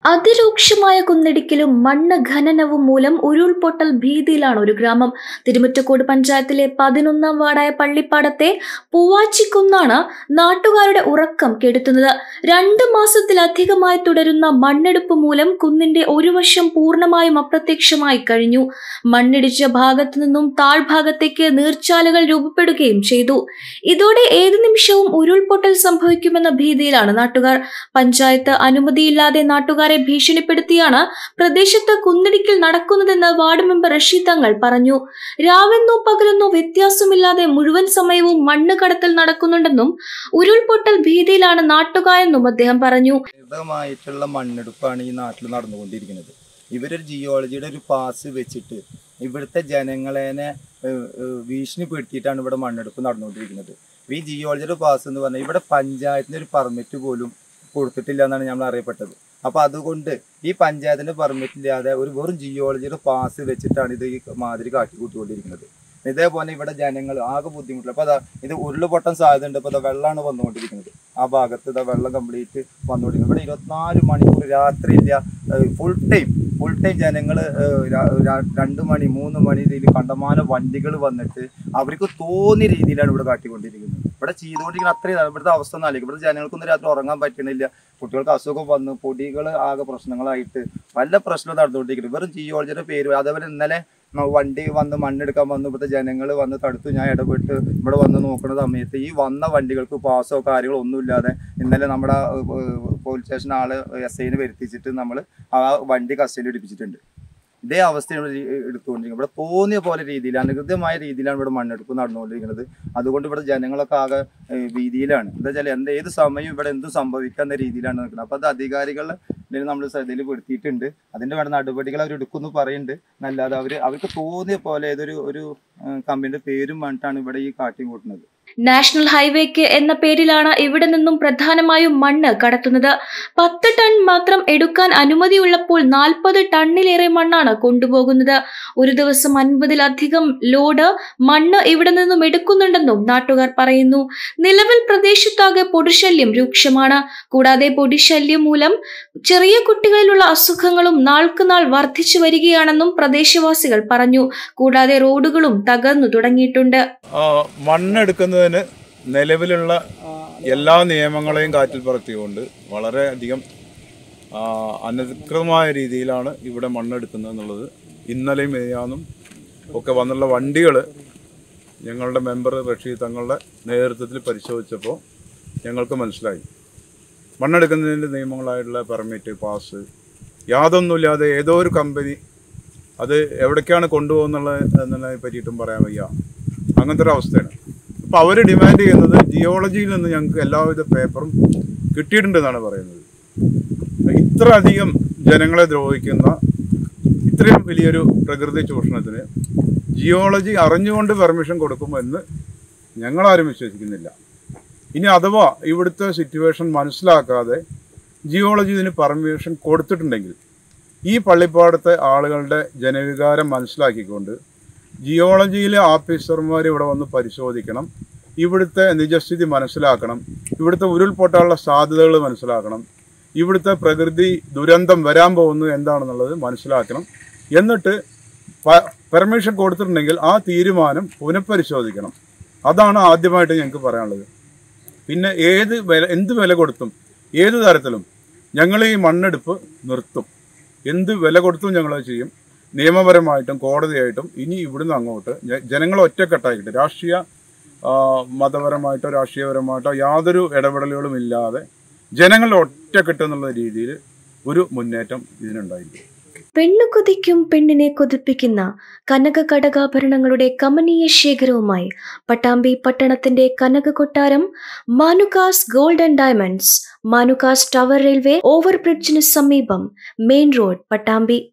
അതിരൂക്ഷമായ കുന്നിടിക്കലും മണ്ണ് ഖനനവും മൂലം ഉരുൾപൊട്ടൽ ഭീതിയിലാണ് ഒരു ഗ്രാമം തിരുമുറ്റക്കോട് പഞ്ചായത്തിലെ പതിനൊന്നാം വാർഡായ പള്ളിപ്പാടത്തെ പൂവാച്ചിക്കുന്നാണ് നാട്ടുകാരുടെ ഉറക്കം കെടുത്തുന്നത് രണ്ട് മാസത്തിലധികമായി തുടരുന്ന മണ്ണെടുപ്പ് മൂലം കുന്നിന്റെ ഒരു വശം പൂർണ്ണമായും അപ്രത്യക്ഷമായി കഴിഞ്ഞു മണ്ണിടിച്ച ഭാഗത്തു നിന്നും താഴ്ഭാഗത്തേക്ക് നീർച്ചാലുകൾ രൂപപ്പെടുകയും ചെയ്തു ഇതോടെ ഏതു നിമിഷവും ഉരുൾപൊട്ടൽ സംഭവിക്കുമെന്ന ഭീതിയിലാണ് നാട്ടുകാർ പഞ്ചായത്ത് അനുമതിയില്ലാതെ നാട്ടുകാരെ ഭീഷണിപ്പെടുത്തിയാണ് പ്രദേശത്ത് കുന്നിടിക്കൽ നടക്കുന്നതെന്ന് വാർഡ് മെമ്പർ റഷീദ് തങ്ങൾ പറഞ്ഞു രാവെന്നോ പകലെന്നോ വ്യത്യാസമില്ലാതെ മുഴുവൻ സമയവും മണ്ണ് കടത്തൽ നടക്കുന്നുണ്ടെന്നും ഉരുൾപൊട്ടൽ ഭീതിയിലാണ് നാട്ടുകാരെന്നും അദ്ദേഹം പറഞ്ഞു ായിട്ടുള്ള മണ്ണെടുപ്പാണ് ഈ നാട്ടിൽ നടന്നുകൊണ്ടിരിക്കുന്നത് ഇവരൊരു ജിയോളജിയുടെ ഒരു പാസ് വെച്ചിട്ട് ഇവിടുത്തെ ജനങ്ങളെനെ ഏഹ്, ഏഹ്, ഭീഷണിപ്പെടുത്തിയിട്ടാണ് ഇവിടെ മണ്ണെടുപ്പ് നടന്നുകൊണ്ടിരിക്കുന്നത് ഈ ജിയോളജിയുടെ പാസ് എന്ന് പറഞ്ഞാൽ ഇവിടെ പഞ്ചായത്തിന് ഒരു പെർമിറ്റ് പോലും കൊടുത്തിട്ടില്ല എന്നാണ് നമ്മൾ അറിയപ്പെട്ടത് അപ്പോൾ അതുകൊണ്ട് ഈ പഞ്ചായത്തിന്റെ പെർമിറ്റ് ഇല്ലാതെ ഒരു വെറും ജിയോളജിയുടെ പാസ് വെച്ചിട്ടാണ് ഇത് ഈ മാതിരി കാട്ടിക്കൂട്ടിക്കൊണ്ടിരിക്കുന്നത് ഇതേപോലെ ഇവിടെ ജനങ്ങൾ ആകെ ബുദ്ധിമുട്ടില്ല അപ്പോൾ അതാ ഇത് ഉരുളുപൊട്ടാൻ സാധ്യത ഉണ്ട് ഇപ്പോൾ ഇതാ വെള്ളമാണ് വന്നുകൊണ്ടിരിക്കുന്നത് ആ ഭാഗത്ത് ഇതാ വെള്ളം കംപ്ലീറ്റ് വന്നുകൊണ്ടിരിക്കുന്നത് ഇവിടെ ഇരുപത്തിനാല് മണിക്കൂർ രാത്രിയില്ല ഫുൾ ടൈം ഫുൾ ടൈം ജനങ്ങൾ രണ്ട് മണി മൂന്ന് മണി ഇതിൽ കണ്ടമാന വണ്ടികൾ വന്നിട്ട് അവർക്ക് തോന്നിയ രീതിയിലാണ് ഇവിടെ കാട്ടിക്കൊണ്ടിരിക്കുന്നത് ഇവിടെ ചെയ്തുകൊണ്ടിരിക്കുന്ന അത്രയും ഇവിടുത്തെ അവസ്ഥ ഒന്നും ആലോചിക്കും ഇവിടുത്തെ ജനങ്ങൾക്കൊന്നും രാത്രി ഉറങ്ങാൻ പറ്റണില്ല കുട്ടികൾക്ക് അസുഖം വന്നു പൊടികൾ ആകെ പ്രശ്നങ്ങളായിട്ട് പല പ്രശ്നം നടന്നുകൊണ്ടിരിക്കുന്നത് വെറും ജിയോളജിയുടെ പേര് അതേപോലെ ഇന്നലെ ന- വണ്ടി വന്ന് മണ്ണെടുക്കാൻ വന്നു ഇവിടുത്തെ ജനങ്ങൾ വന്ന് തടുത്തു ഞാൻ ഇടപെട്ട് ഇവിടെ വന്ന് നോക്കുന്ന സമയത്ത് ഈ വന്ന വണ്ടികൾക്ക് പാസോ കാര്യങ്ങളോ ഒന്നുമില്ലാതെ ഇന്നലെ നമ്മുടെ പോലീസ് സ്റ്റേഷൻ ആള് എസ് ഐനെ വരുത്തിച്ചിട്ട് നമ്മൾ ആ വണ്ടി കസ്റ്റഡിയിൽ എടുപ്പിച്ചിട്ടുണ്ട് ഇതേ അവസ്ഥയാണ് ഇവിടെ ഈ എടുത്തുകൊണ്ടിരിക്കുന്നത് ഇവിടെ തോന്നിയ പോലെ രീതിയിൽ അനധികൃതമായ രീതിയിലാണ് ഇവിടെ മണ്ണെടുപ്പ് നടന്നുകൊണ്ടിരിക്കുന്നത് അതുകൊണ്ട് ഇവിടെ ജനങ്ങളൊക്കെ ആകെ ഏഹ്, ഭീതിയിലാണ് എന്താ വെച്ചാൽ എന്ത് ഏത് സമയം ഇവിടെ എന്തും സംഭവിക്കാവുന്ന രീതിയിലാണ് നിൽക്കുന്നത് അപ്പോൾ അത് അധികാരികളെ നമ്മൾ ശ്രദ്ധയിൽ പെടുത്തിയിട്ടുണ്ട് അതിന്റെ വേണ്ട നടപടികൾ അവർ എടുക്കുമെന്ന് പറയുന്നുണ്ട് എന്നല്ലാതെ അവർ അവർക്ക് തോന്നിയ പോലെ ഏതൊരു ഒരു കമ്പനിയുടെ പേരും പറഞ്ഞിട്ടാണ് ഇവിടെ ഈ കാട്ടി കൂട്ടുന്നത് നാഷണൽ ഹൈവേക്ക് എന്ന പേരിലാണ് ഇവിടെ നിന്നും പ്രധാനമായും മണ്ണ് കടത്തുന്നത് പത്ത് ടൺ മാത്രം എടുക്കാൻ അനുമതിയുള്ളപ്പോൾ നാൽപ്പത് ടണ്ണിലേറെ മണ്ണാണ് കൊണ്ടുപോകുന്നത് ഒരു ദിവസം അൻപതിലധികം ലോഡ് മണ്ണ് ഇവിടെ നിന്നും എടുക്കുന്നുണ്ടെന്നും നാട്ടുകാർ പറയുന്നു നിലവിൽ പ്രദേശത്താകെ പൊടിശല്യം രൂക്ഷമാണ് കൂടാതെ പൊടിശല്യം മൂലം ചെറിയ കുട്ടികളിലുള്ള അസുഖങ്ങളും നാൾക്കുനാൾ വർദ്ധിച്ചു വരികയാണെന്നും പ്രദേശവാസികൾ പറഞ്ഞു കൂടാതെ റോഡുകളും തകർന്നു തുടങ്ങിയിട്ടുണ്ട് ആ, മണ്ണെടുക്കുന്നതിന് നിലവിലുള്ള എല്ലാ നിയമങ്ങളെയും കാറ്റിൽ പറത്തിക്കൊണ്ട് വളരെയധികം ആ, അനധികൃതമായ രീതിയിലാണ് ഇവിടെ മണ്ണെടുക്കുന്നത് എന്നുള്ളത് ഇന്നലെയും മെയ്യാന്നും ഒക്കെ വന്നുള്ള വണ്ടികൾ ഞങ്ങളുടെ മെമ്പർ റഷീദ് തങ്ങളുടെ നേതൃത്വത്തിൽ പരിശോധിച്ചപ്പോൾ ഞങ്ങൾക്ക് മനസ്സിലായി മണ്ണെടുക്കുന്നതിൻ്റെ നിയമങ്ങളായിട്ടുള്ള പെർമിറ്റ് പാസ് യാതൊന്നുമില്ലാതെ ഏതോ ഒരു കമ്പനി അത് എവിടേക്കാണ് കൊണ്ടുപോകുന്നുള്ളത് എന്നതിനെ പറ്റിയിട്ടും പറയാൻ വയ്യ അങ്ങനത്തെ ഒരു അവസ്ഥയാണ് അപ്പോൾ അവർ ഡിമാൻഡ് ചെയ്യുന്നത് ജിയോളജിയിൽ നിന്ന് ഞങ്ങൾക്ക് എല്ലാവിധ പേപ്പറും കിട്ടിയിട്ടുണ്ടെന്നാണ് പറയുന്നത് ഇത്ര അധികം ജനങ്ങളെ ദ്രോഹിക്കുന്ന ഇത്രയും വലിയൊരു പ്രകൃതി ചൂഷണത്തിന് ജിയോളജി അറിഞ്ഞുകൊണ്ട് പെർമിഷൻ കൊടുക്കുമെന്ന് ഞങ്ങളാരും വിശ്വസിക്കുന്നില്ല ഇനി അഥവാ ഇവിടുത്തെ സിറ്റുവേഷൻ മനസ്സിലാക്കാതെ ജിയോളജി ഇതിന് പെർമിഷൻ കൊടുത്തിട്ടുണ്ടെങ്കിൽ ഈ പള്ളിപ്പാടത്തെ ആളുകളുടെ ജനവികാരം മനസ്സിലാക്കിക്കൊണ്ട് ജിയോളജിയിലെ ഓഫീസർമാർ ഇവിടെ വന്ന് പരിശോധിക്കണം ഇവിടുത്തെ നിജസ്ഥിതി മനസ്സിലാക്കണം ഇവിടുത്തെ ഉരുൾപൊട്ടാനുള്ള സാധ്യതകൾ മനസ്സിലാക്കണം ഇവിടുത്തെ പ്രകൃതി ദുരന്തം വരാൻ പോകുന്നത് എന്താണെന്നുള്ളത് മനസ്സിലാക്കണം എന്നിട്ട് പെർമിഷൻ കൊടുത്തിട്ടുണ്ടെങ്കിൽ ആ തീരുമാനം പുനഃപരിശോധിക്കണം അതാണ് ആദ്യമായിട്ട് ഞങ്ങൾക്ക് പറയാനുള്ളത് പിന്നെ ഏത് വില എന്ത് വില കൊടുത്തും ഏത് തരത്തിലും ഞങ്ങൾ ഈ മണ്ണെടുപ്പ് നിർത്തും എന്ത് വില കൊടുത്തും ഞങ്ങൾ ചെയ്യും നിയമപരമായിട്ടും കോടതിയായിട്ടും ഇനി ഇവിടുന്ന് അങ്ങോട്ട് ജ- ജനങ്ങൾ ഒറ്റക്കെട്ടായിട്ട് രാഷ്ട്രീയ ആ, മതപരമായിട്ടോ രാഷ്ട്രീയപരമായിട്ടോ യാതൊരു ഇടപെടലുകളും ഇല്ലാതെ ജനങ്ങൾ ഒറ്റക്കെട്ട് എന്നുള്ള രീതിയിൽ ഒരു മുന്നേറ്റം ഇതിനുണ്ടായിരിക്കും പെണ്ണു കൊതിക്കും പെണ്ണിനെ കൊതിപ്പിക്കുന്ന കനക കടകാഭരണങ്ങളുടെ കമനീയ ശേഖരവുമായി പട്ടാമ്പി പട്ടണത്തിന്റെ കനക കൊട്ടാരം Manukas gold and diamonds Manukas tower railway ഓവർബ്രിഡ്ജിന് സമീപം മെയിൻ റോഡ് പട്ടാമ്പി